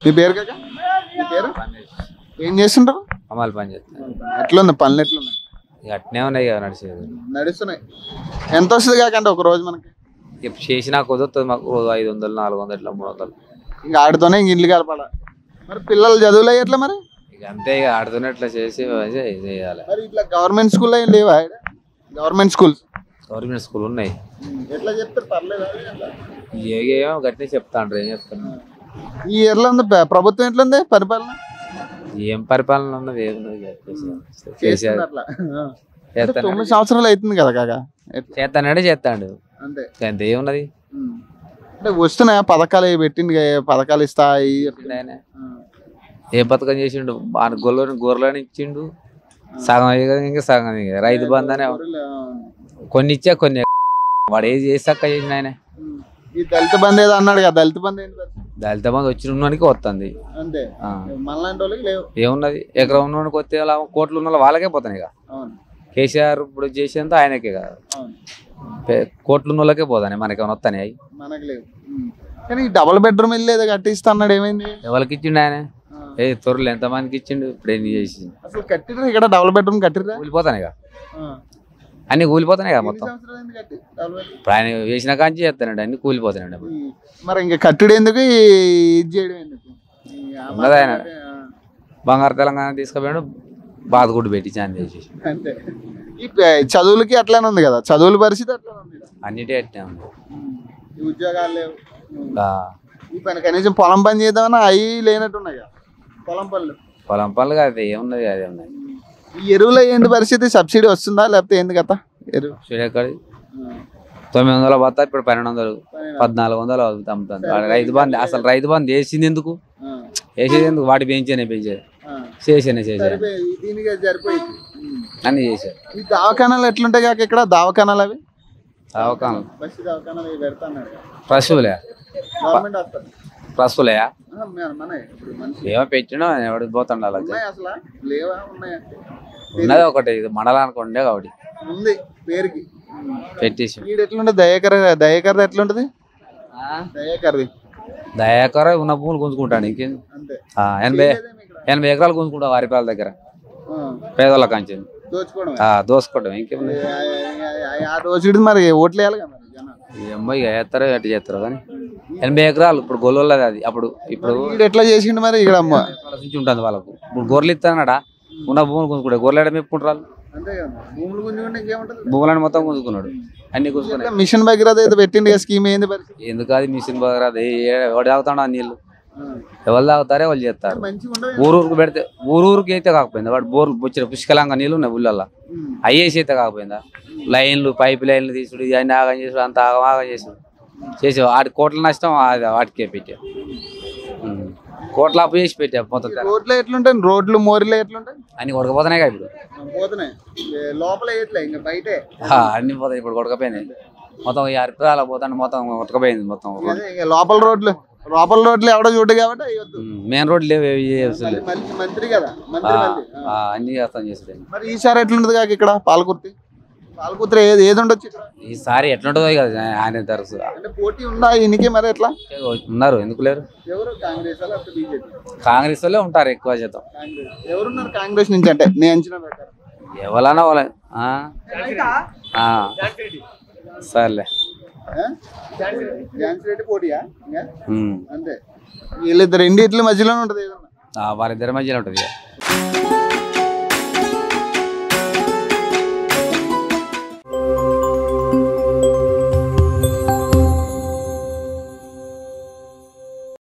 మీ పేరు కాక మీ పేరు ఏం చేస్తుంటారు అమలు పని చేస్తాను ఎట్లుంది పనులు ఎట్లున్నాయి ఇక అట్నే ఉన్నాయి కదా నడిచేది నడుస్తున్నాయి ఎంత వస్తుంది కాకంటే ఒక రోజు మనకి ఇక చేసినా కుదురుతుంది మాకు రోజు ఐదు వందలు నాలుగు వందలు ఇట్లా మూడు వందలు ఇంకా ఆడితోనే ఇంక ఇల్లు కలపాలా మరి పిల్లలు చదువులు ఎట్లా మరి ఇక అంతే ఇక ఆడుతూనే ఇట్లా చేసి చే- చేయాలి మరి ఇట్లా గవర్నమెంట్ స్కూల్లో ఏం లేవా గవర్నమెంట్ స్కూల్స్ గవర్నమెంట్ స్కూల్ ఉన్నాయి ఎట్లా చెప్తారు పర్లేదా ఏమో గట్టినే చెప్తాండ్రు ఏం చెప్తాను ఈ ఇయర్లో ఉంది ప్ర- ప్రభుత్వం ఎట్లుంది పరిపాలన ఏం పరిపాలన ఉన్నది ఏమున్నది ఇక చేసేది. చేస్తుంది చేసేది అట్లా అంటే చేస్తాను తొమ్మిది సంవత్సరాలు అవుతుంది కదా కాక ఎట్లా? చేస్తానంటే చేస్తాడు అంతే అంతే ఏమున్నది ఉమ్. అంటే వస్తున్నాయా పథకాలు అవి పెట్టింది కదా, పథకాలు ఇస్తాయి ఆయన ఏ పథకం చేసిండు బాగా గొర్రెలు గొర్రెలని ఇచ్చిండు సగం అయ్యి ఇంకా సగం ఇక రైతు బంధు అనే కొన్ని ఇచ్చా కొన్ని వాడు ఏది చేసాక చేసిన ఆయన ఈ దళిత బంధు ఏదో అన్నాడు కదా దళిత బంధు ఏంటి మరి? దళిత బంధు వచ్చిన ఉన్నోనికి వస్తుంది అంతే ఆ. మనలాంటి వాళ్ళకి లేవు ఏమున్నది ఎకరం ఉన్నోనికి వస్తే అలా కోట్లు ఉన్న వాళ్ళకే పోతాయి ఇక అవును కేసీఆర్ ఇప్పుడు చేసేంత ఆయనకే కదా అవును పే- కోట్లు ఉన్న వాళ్ళకే పోతాయి మనకి ఏమైనా వస్తాయి అవి మనకు లేవు ఉమ్. కానీ ఈ డబుల్ బెడ్రూమ్ ఇల్లు ఏదో కట్టిస్తా అన్నాడు ఏమైంది ఎవరికి ఇచ్చిండు ఆయన ఆ. ఏ త్వరలు ఎంతమందికి ఇచ్చిండు ఇప్పుడు ఎన్ని చేసి అసలు కట్టిర్రా ఇక్కడ డబుల్ బెడ్రూమ్ కట్టిర్రా కూలిపోతాయి ఇక ఆ. అన్ని కూలిపోతాయి కదా ఎన్ని మొత్తం సంవత్సరాలు అయింది కట్టి డబుల్ బెడ్రూమ్? ఇప్పుడు ఆయన వేసిన కాంచి చేస్తానండి అన్ని కూలిపోతాయండి అప్పుడు. ఈ- మరి ఇంకా కట్టుడు ఎందుకు ఈ ఇది చేయడం ఎందుకు ఈ ఆ ఉన్నది ఆయన. ఆ, బంగారు తెలంగాణ తీసుకుపోయాడు బాధగుడ్డు పెట్టి చాంది చేసేసి అంతే ఈ ప- చదువులకి అట్లానే ఉంది కదా చదువుల పరిస్థితి అట్లానే ఉంది కదా. అన్నిటి అట్నే ఉంది ఉమ్. ఈ ఉద్యోగాలు లేవు ఉమ్. ఆ, ఈ పని కనీసం పొలం పని చేద్దామన్నా అవి లేనట్టు ఉన్నాయి కదా పొలం పనులు పొలం పనులు అది ఏమున్నది అదే ఉన్నది ఈ ఎరువుల ఏంటి పరిస్థితి సబ్సిడీ వస్తుందా లేకపోతే ఏంది కదా ఎరువు చూడక్కడి తొమ్మిది వందల బత్తా ఇప్పుడు పన్నెండు వందలు పద్నాలుగు వందలు అవుతుంది అమ్ముతుంది వాడు రైతు బంధు అసలు రైతు బంధు వేసింది ఎందుకు ఆ, వేసేది ఎందుకు వాటి పెంచేనే పెంచేది ఆ. చేసేనే చేసేది సరిపోయి దీనికి సరిపోయింది ఉమ్. అన్ని చేసేది ఈ దవాఖానాలు ఎట్లుంటాయి కాక ఇక్కడ దవాఖానాలు అవి అవకాశం బస్సు దవాఖానాలు ఇవి పెడతాన్నారు పశువులే గవర్నమెంట్ హాస్పిటల్ పశువులే మన ఇప్పుడు మనిషి ఏమో పెట్టినా ఎవడికి పోతాడు అలా ఉన్నాయి అసలు లేవా ఉన్నాయా ఉన్నది ఒకటి ఇది మండలానికి ఉండే ఒకటి ఉంది పేరుకి పెట్టేసి వీడు ఎట్లుంటది దయాకర్ దయాకర్ ఎట్లుంటది దయాకర్ది దయాకర ఉన్న భూములు గుంజుకుంటాడు ఇంకేం అంతే ఆ, ఎనభై లేదేమో ఇక్కడ. ఎనభై ఎకరాలు గుంజుకుంటావు వారిపాల దగ్గర ఆ, పేదోళ్ళ కంచె దోచుకోవడమే దోసుకోవడం ఇంకేం ఏ, ఆ, ఆ, ఆ- ఆ రోజు మరి ఓట్లు వేయాలి కదా మరి జనాలు ఏమో ఇక వేస్తారో ఎట్టు చేస్తారో కానీ ఎనభై ఎకరాలు ఇప్పుడు గొల్లది అది అప్పుడు ఇప్పుడు వీడు ఎట్లా చేసిండు మరి ఇక్కడ అమ్మ వాళ్ళ నుంచి ఉంటుంది వాళ్ళకు ఇప్పుడు గొర్రెలు ఇస్తానడా ఉన్న భూములు గుంజుకుంటాడు గొర్రెలు ఎడ మెప్పుకుంటారు అంతే కదా భూములు గుంజుకుంటే ఇంకేముంటది భూములను మొత్తం గుంజుకున్నాడు అన్ని గుంజుకున్నాయి మిషన్ భగీరథ ఏదో పెట్టిండు కదా స్కీమ్ ఏంది పరిస్థితి ఎందుకు అది మిషన్ బాగా అది ఎవడు తాగుతాడు ఆ నీళ్ళు ఆ. ఎవరు తాగుతారే వాళ్ళు చేస్తారు మంచిగా ఉండదు ఊరూరుకు పెడితే ఊరూరుకి అయితే కాకపోయిందా వాడు బోర్లు వచ్చిన పుష్కలంగా నీళ్ళు ఉన్నాయి ఊళ్ళల్లో ఉమ్. అయ్యేసి అయితే కాకపోయిందా లైన్లు పైప్ లైన్లు తీసుడు ఇవన్నీ ఆగం చేసుడు అంత ఆగం ఆగం చేసుడు చేసి వాటి కోట్ల నష్టం అది వాటికే పెట్టా ఉమ్. కోట్ల అప్పు చేసి పెట్టా మొత్తం తెర. రోడ్లు ఎట్లుంటాయి రోడ్లు మోరీలు ఎట్లుంటాయి అన్ని కొడకపోతున్నాయి కదా ఇప్పుడు పోతున్నాయి ఏ, లోపల ఎట్లా ఇంకా బయటే ఆ, అన్ని పోతాయి ఇప్పుడు కొడకపోయినాయి మొత్తం ఈ అరిపిరాల పోతాను మొత్తం కొట్టకపోయింది మొత్తం అదే ఇక లోపల రోడ్లు లోపల రోడ్లు ఎవడో చూడు కాబట్టి అయ్యొద్దు మెయిన్ రోడ్ లేవు ఏవి అసలు లేవు. మళ్ళీ మంత్రి కదా మంత్రి మళ్ళీ ఆ. ఆ, అన్ని చేస్తాం చేసుడు మరి ఈసారి ఎట్లుంటది కాక ఇక్కడ పాలకుర్తి పాలకుర్తి ఏది ఏది ఉండొచ్చు ఇక్కడ ఈసారి ఎట్లుంటుందో కదా ఆయన తరచు అంటే పోటీ ఉందా ఈయనకి మరి ఎట్లా ఉన్నారు ఎందుకు లేరు ఎవరు కాంగ్రెస్ లేకపోతే బీజేపీ కాంగ్రెస్ వాళ్ళే ఉంటారు ఎక్కువ శాతం కాంగ్రెస్ ఎవరున్నారు కాంగ్రెస్ నుంచి అంటే నేను అంచనా ప్రకారం ఎవరన్నా వాళ్ళ ఆ? ఆ. సర్లే ఆ? ఝాన్సీ రెడ్డి పోటీయా ఇంకా ఉమ్. అంతే వీళ్ళిద్దరు రెండిట్ల మధ్యలోనే ఉంటది ఏదన్నా ఆ, వాళ్ళిద్దరి మధ్యలో ఉంటుంది ఇక.